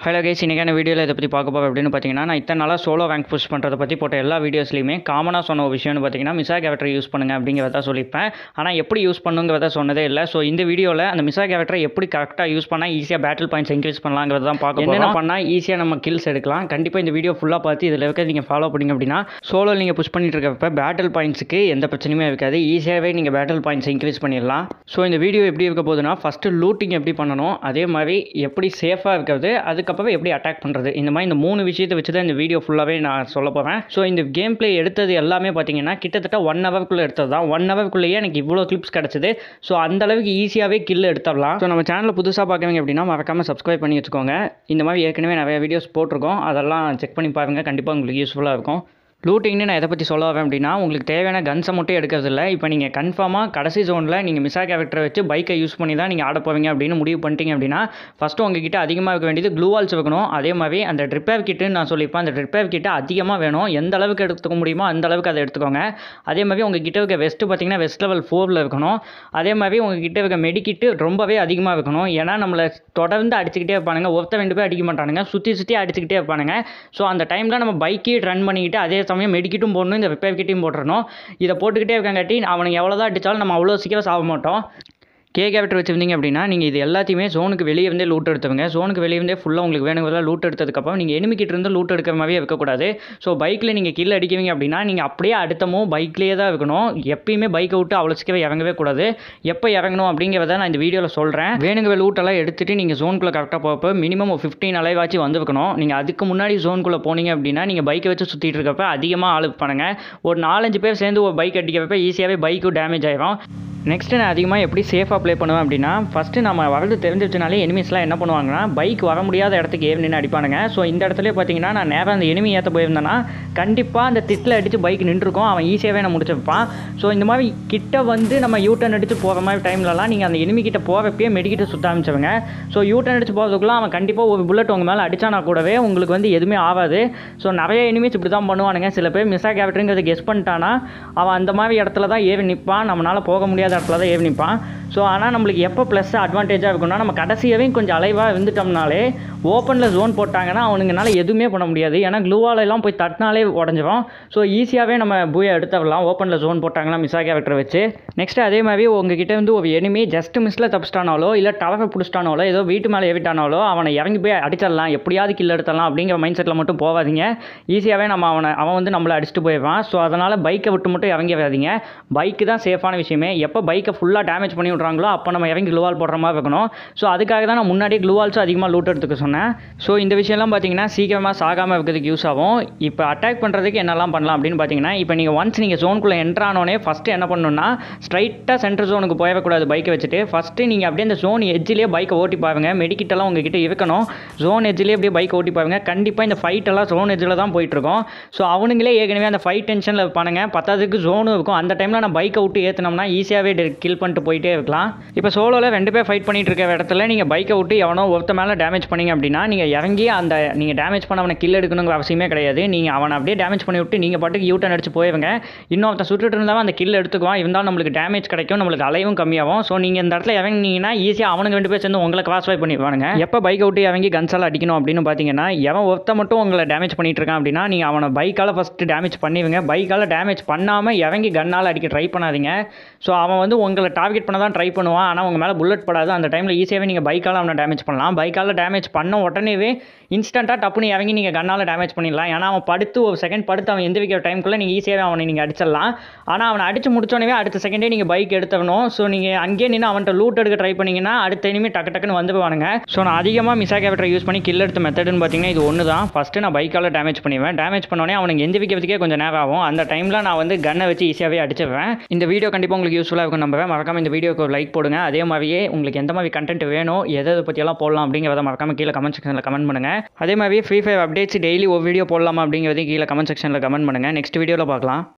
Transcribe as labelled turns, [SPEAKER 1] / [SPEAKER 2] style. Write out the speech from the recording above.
[SPEAKER 1] hello case இன்றைக்கான வீடியோவில் இதை பற்றி பார்க்க போகிறோம் அப்படின்னு பார்த்தீங்கன்னா நான் இத்தனை நாளாக சோலோ ரேங்க் புஷ் பண்ணுறதை பற்றி போட்ட எல்லா வீடியோஸ்லையுமே காமனாக சொன்ன ஒரு விஷயம்னு பார்த்தீங்கன்னா மிசா கேரக்டர் யூஸ் பண்ணுங்க அப்படிங்கிறத சொல்லியிருப்பேன் ஆனால் எப்படி யூஸ் பண்ணுங்கிறத சொன்னதே இல்லை ஸோ இந்த வீடியோவில் அந்த மிசா கேரக்டரை எப்படி கரெக்டாக யூஸ் பண்ணால் ஈஸியாக பேட்டில் பாயிண்ட்ஸ் இன்க்ரீஸ் பண்ணலாங்கிறத தான் பார்க்க என்னென்ன பண்ணால் ஈஸியாக நம்ம கில்ஸ் எடுக்கலாம் கண்டிப்பாக இந்த வீடியோ ஃபுல்லாக பார்த்து இதில் இருக்க நீங்கள் ஃபாலோ பண்ணிங்க அப்படின்னா சோலோ நீங்கள் புஷ் பண்ணிட்டு இருக்கப்ப பேட்டில் பாயிண்ட்ஸுக்கு எந்த பிரச்சனையுமே இருக்காது ஈஸியாகவே நீங்கள் பேட்டில் பாயிண்ட்ஸ் இன்க்ரீஸ் பண்ணிடலாம் ஸோ இந்த வீடியோ எப்படி இருக்க போகுதுன்னா ஃபஸ்ட்டு லூட்டிங் எப்படி பண்ணணும் அதே மாதிரி எப்படி சேஃபாக இருக்கிறது அதுக்கப்புறம் எப்படி அட்டாக் பண்ணுறது இந்த மாதிரி இந்த மூணு விஷயத்தை வச்சு தான் இந்த வீடியோ ஃபுல்லாகவே நான் சொல்ல போகிறேன் ஸோ இந்த கேம் ப்ளே எடுத்தது எல்லாமே பார்த்தீங்கன்னா கிட்டத்தட்ட ஒன் ஹவர்க்குள்ளே எடுத்தது தான் ஒன் ஹவர்க்குள்ளேயே எனக்கு இவ்வளோ கிளிப்ஸ் கிடச்சிது ஸோ அந்த அளவுக்கு ஈஸியாகவே கில் எடுத்துடலாம் ஸோ நம்ம சேனலில் புதுசாக பார்க்குறீங்க அப்படின்னா மறக்காமல் சப்ஸ்கிரைப் பண்ணி வச்சுக்கோங்க இந்த மாதிரி ஏற்கனவே நிறைய வீடியோஸ் போட்டிருக்கோம் அதெல்லாம் செக் பண்ணி பாருங்கள் கண்டிப்பாக உங்களுக்கு யூஸ்ஃபுல்லாக இருக்கும் லூட்டிங்னு நான் எதை பற்றி சொல்ல வரேன் அப்படின்னா உங்களுக்கு தேவையான கன்ஸை மட்டும் எடுக்கிறது இல்லை இப்போ நீங்கள் கன்ஃபார்மாக கடைசி ஜோனில் நீங்கள் மிஸ்ஸா கேரக்டரை வச்சு பைக்கை யூஸ் பண்ணி தான் நீங்கள் ஆட போவீங்க அப்படின்னு முடிவு பண்ணிட்டீங்க அப்படின்னா ஃபஸ்ட்டு உங்ககிட்ட அதிகமாக இருக்க வேண்டியது க்ளூ வால்ஸ் வைக்கணும் அதே மாதிரி அந்த ட்ரிப்பேர் கிட்டுன்னு நான் சொல்லியிருப்பேன் அந்த ட்ரிப்பேர் கிட்டு அதிகமாக வேணும் எந்த அளவுக்கு எடுத்துக்க முடியுமோ அந்த அளவுக்கு அதை எடுத்துக்கோங்க அதே மாதிரி உங்கள் கிட்ட இருக்க வெஸ்ட்டு பார்த்தீங்கன்னா வெஸ்ட் லெவல் ஃபோரில் இருக்கணும் அதே மாதிரி உங்கள் கிட்ட இருக்க மெடிக்கிட்டு ரொம்பவே அதிகமாக இருக்கணும் ஏன்னா நம்மளை தொடர்ந்து அடிச்சுக்கிட்டே இருப்பானுங்க ஒருத்த ரெண்டு பேர் அடிக்க மாட்டானுங்க சுற்றி சுற்றி அடிச்சுக்கிட்டே இருப்பானுங்க ஸோ அந்த டைமில் நம்ம பைக்கே ரன் பண்ணிக்கிட்டு அதே சமயம் மெடிக்கிட்டும் போடணும் இந்த ரிப்பேர் கிட்டையும் போட்டுறணும் இதை போட்டுக்கிட்டே இருக்காங்காட்டி அவனுக்கு எவ்வளோ தான் அடித்தாலும் நம்ம அவ்வளோ சீக்கிரம் சாக மாட்டோம் கே கேரக்டர் வச்சுருந்தீங்க அப்படின்னா நீங்கள் இது எல்லாத்தையுமே ஜோனுக்கு வெளியே இருந்தே லூட் எடுத்துவங்க ஜோனுக்கு வெளியே இருந்தே ஃபுல்லாக உங்களுக்கு வேணுங்கிறதா லூட் எடுத்ததுக்கப்புறம் நீங்கள் எனிமிக்கிட்ட இருந்து லூட் எடுக்கிற மாதிரியே இருக்கக்கூடாது ஸோ பைக்கில் நீங்கள் கீழே அடிக்குவீங்க அப்படின்னா நீங்கள் அப்படியே அடுத்தமும் பைக்லேயே தான் இருக்கணும் எப்பயுமே பைக்கை விட்டு அவ்வளோ சீக்கிரம் இறங்கவே கூடாது எப்போ இறங்கணும் அப்படிங்கிறத நான் இந்த வீடியோவில் சொல்கிறேன் வேணுங்கிற லூட்டெல்லாம் எடுத்துகிட்டு நீங்கள் ஜோனுக்குள்ளே கரெக்டாக போகிறப்ப மினிமம் ஒரு ஃபிஃப்டீன் அலைவாச்சு வந்துருக்கணும் நீங்கள் அதுக்கு முன்னாடி ஜோனுக்குள்ளே போனீங்க அப்படின்னா நீங்கள் பைக்கை வச்சு சுற்றிட்டு இருக்கப்ப அதிகமாக ஆளு பண்ணுங்க ஒரு நாலஞ்சு பேர் சேர்ந்து ஒரு பைக் அடிக்கிறப்ப ஈஸியாகவே பைக்கும் டேமேஜ் ஆயிரும் நெக்ஸ்ட்டு நான் அதிகமாக எப்படி சேஃபாக ப்ளே பண்ணுவேன் அப்படின்னா ஃபஸ்ட்டு நம்ம வரது தெரிஞ்சிருச்சுனாலே எனிமீஸ்லாம் என்ன பண்ணுவாங்கன்னா பைக் வர முடியாத இடத்துக்கு ஏறி நின்று அடிப்பானுங்க ஸோ இந்த இடத்துல பார்த்தீங்கன்னா நான் நேராக அந்த எனிமி ஏற்ற போயிருந்தேன்னா கண்டிப்பாக அந்த திட்டில் அடித்து பைக் நின்றுருக்கும் அவன் ஈஸியாகவே நான் முடிச்சிருப்பான் ஸோ இந்த மாதிரி கிட்ட வந்து நம்ம யூட்டன் அடித்து போகிற மாதிரி டைம்லலாம் நீங்கள் அந்த எனிமி கிட்ட போகிறப்பயே மெடிக்கிட்ட சுத்த ஆரம்பிச்சவங்க ஸோ யூட்டன் அடித்து போகிறதுக்குள்ள அவன் கண்டிப்பாக ஒரு புல்லட் உங்கள் மேலே அடித்தானா கூடவே உங்களுக்கு வந்து எதுவுமே ஆகாது ஸோ நிறைய எனிமீஸ் இப்படி தான் பண்ணுவானுங்க சில பேர் மிஸ்ஸா கேரக்டருங்கிறத கெஸ் பண்ணிட்டானா அவன் அந்த மாதிரி இடத்துல தான் ஏறி நிற்பான் நம்மளால் போக முடியாத இடத்துல தான் ஏறி நிற்பான் ஸோ ஆனால் நம்மளுக்கு எப்போ ப்ளஸ் அட்வான்டேஜாக இருக்கும்னா நம்ம கடைசியாகவே கொஞ்சம் அலைவாக இருந்துட்டோம்னாலே ஓப்பனில் ஜோன் போட்டாங்கன்னா அவனுங்கனால எதுவுமே பண்ண முடியாது ஏன்னா க்ளூவால் எல்லாம் போய் தட்டினாலே உடஞ்சிரும் ஸோ ஈஸியாகவே நம்ம பூயை எடுத்துடலாம் ஓப்பனில் ஜோன் போட்டாங்கன்னா மிஸ்ஸா கேரக்டர் வச்சு நெக்ஸ்ட் அதே மாதிரி உங்ககிட்ட வந்து ஒரு எனிமி ஜஸ்ட் மிஸ்ஸில் தப்பிச்சிட்டானாலோ இல்லை டவரை பிடிச்சிட்டானாலோ ஏதோ வீட்டு மேலே ஏவிட்டானாலோ அவனை இறங்கி போய் அடிச்சிடலாம் எப்படியாவது கில் எடுத்துடலாம் அப்படிங்கிற மைண்ட் செட்டில் மட்டும் போகாதீங்க ஈஸியாகவே நம்ம அவனை அவன் வந்து நம்மளை அடிச்சுட்டு போயிடுவான் ஸோ அதனால் பைக்கை விட்டு மட்டும் இறங்கி வராதீங்க பைக்கு தான் சேஃபான விஷயமே எப்போ பைக்கை ஃபுல்லாக டேமேஜ் பண்ணி விட்றாங்களோ அப்போ நம்ம இறங்கி க்ளூவால் போடுற மாதிரி இருக்கணும் ஸோ அதுக்காக தான் நான் முன்னாடியே க்ளூவால்ஸும் அதிகமாக லூட் எடுத்துக்க சொன்னேன் ஸோ இந்த விஷயம்லாம் பார்த்தீங்கன்னா சீக்கிரமாக சாகாமல் இருக்கிறதுக்கு யூஸ் ஆகும் இப்போ அட்டாக் பண்ணுறதுக்கு என்னெல்லாம் பண்ணலாம் அப்படின்னு பார்த்தீங்கன்னா இப்போ நீங்கள் ஒன்ஸ் நீங்கள் ஜோனுக்குள்ளே என்ட்ரானோடனே ஃபஸ்ட்டு என்ன பண்ணணும்னா ஸ்ட்ரைட்டாக சென்டர் ஜோனுக்கு போயிடக்கூடாது பைக்கை வச்சுட்டு ஃபஸ்ட்டு நீங்கள் அப்படியே அந்த ஜோன் எஜ்ஜிலே பைக்கை ஓட்டி பாருங்க மெடிக்கிட்டெல்லாம் உங்ககிட்ட இருக்கணும் ஜோன் எஜ்ஜிலே அப்படியே பைக் ஓட்டி பாருங்க கண்டிப்பாக இந்த ஃபைட் எல்லாம் ஜோன் எஜ்ஜில் தான் போயிட்டுருக்கோம் ஸோ அவனுங்களே ஏற்கனவே அந்த ஃபைட் டென்ஷனில் இருப்பானுங்க பத்தாவதுக்கு ஜோனும் இருக்கும் அந்த டைமில் நான் பைக்கை விட்டு ஏற்றினோம்னா ஈஸியாகவே கில் பண்ணிட்டு போயிட்டே இருக்கலாம் இப்போ சோலோவில் ரெண்டு பேர் ஃபைட் பண்ணிட்டு இருக்க இடத்துல நீங்கள் பைக்கை விட்டு எவனோ ஒருத்த மேலே டேமேஜ் பண்ணீங்க அப்படின்னா நீங்கள் இறங்கி அந்த நீங்கள் டேமேஜ் பண்ண அவனை கில் எடுக்கணுங்கிற அவசியமே கிடையாது நீங்கள் அவனை அப்படியே டேமேஜ் பண்ணி விட்டு நீங்கள் பாட்டுக்கு யூட்டன் அடிச்சு போயிருங்க இன்னொருத்தன் சுட்டுட்டு இருந்தாலும் அந்த கில் எடுத்துக்குவான் இருந்தாலும் நம்மளுக்கு டேமேஜ் கிடைக்கும் நம்மளுக்கு அலைவும் கம்மியாகும் ஸோ நீங்கள் இந்த இடத்துல இறங்கினீங்கன்னா ஈஸியாக அவனுக்கு ரெண்டு பேர் சேர்ந்து உங்களை கிராஸ் ஃபை பண்ணிடுவானுங்க எப்போ பைக்கை விட்டு இறங்கி கன்ஸால் அடிக்கணும் அப்படின்னு பார்த்தீங்கன்னா எவன் ஒருத்த மட்டும் உங்களை டேமேஜ் பண்ணிட்டு இருக்கான் அப்படின்னா நீங்கள் அவனை பைக்கால் ஃபஸ்ட்டு டேமேஜ் பண்ணிடுங்க பைக்கால் டேமேஜ் பண்ணாமல் இறங்கி கன்னால் அடிக்க ட்ரை பண்ணாதீங்க ஸோ அவன் வந்து உங்களை டார்கெட் பண்ண தான் ட்ரை பண்ணுவான் ஆனால் உங்கள் மேலே புல்லட் படாது அந்த டைமில் ஈஸியாகவே நீங்கள் பைக்கால் அவனை டேமேஜ் பண்ணலாம் பைக்கால் டேமேஜ் பண்ண உடனேவே இன்ஸ்டண்ட்டாக டப்புன்னு இறங்கி நீங்கள் கண்ணால் டேமேஜ் பண்ணிடலாம் ஏன்னா அவன் படுத்து ஒரு செகண்ட் படுத்து அவன் எந்த வைக்கிற டைமுக்குள்ளே நீங்கள் ஈஸியாகவே அவனை நீங்கள் அடிச்சிடலாம் ஆனால் அவனை அடிச்சு முடிச்சோடனே அடுத்த செகண்டே நீங்கள் பைக் எடுத்துக்கணும் ஸோ நீங்கள் அங்கேயே நின்று அவன்கிட்ட லூட் எடுக்க ட்ரை பண்ணிங்கன்னா அடுத்த இனிமே டக்கு டக்குன்னு வந்துடுவானுங்க ஸோ நான் அதிகமாக மிஸ்ஸா கேரக்டர் யூஸ் பண்ணி கில் எடுத்த மெத்தடுன்னு பார்த்தீங்கன்னா இது ஒன்று தான் ஃபஸ்ட்டு நான் பைக்கால் டேமேஜ் பண்ணிடுவேன் டேமேஜ் பண்ணோடனே அவனுக்கு எந்த வைக்கிறதுக்கே கொஞ்சம் நேரம் ஆகும் அந்த டைமில் நான் வந்து கன்னை வச்சு ஈஸியாகவே அடிச்சிடுவேன் இந்த வீடியோ கண்டிப்பாக உங்களுக்கு யூஸ்ஃபுல்லாக இருக்கும் நம்புறேன் மறக்காம இந்த வீடியோக்கு லைக் போடுங்க அதே மாதிரியே உங்களுக்கு எந்த மாதிரி கண்டென்ட் வேணும் எதை எதை பற்றியெல்லாம் போடலாம் அப்படிங்கிறத மறக்காம கீழே கமெண்ட் செக்ஷனில் கமெண்ட் பண்ணுங்கள் அதே மாதிரி ஃப்ரீ ஃபயர் அப்டேட்ஸ் டெய்லி ஒரு வீடியோ போடலாமா அப்படிங்கிறதையும் கீழே கமெண்ட் செக்ஷனில் கமெண்ட் பண்ணுங்கள் நெக்ஸ்ட் வீடியோவில் பார்க்கலாம்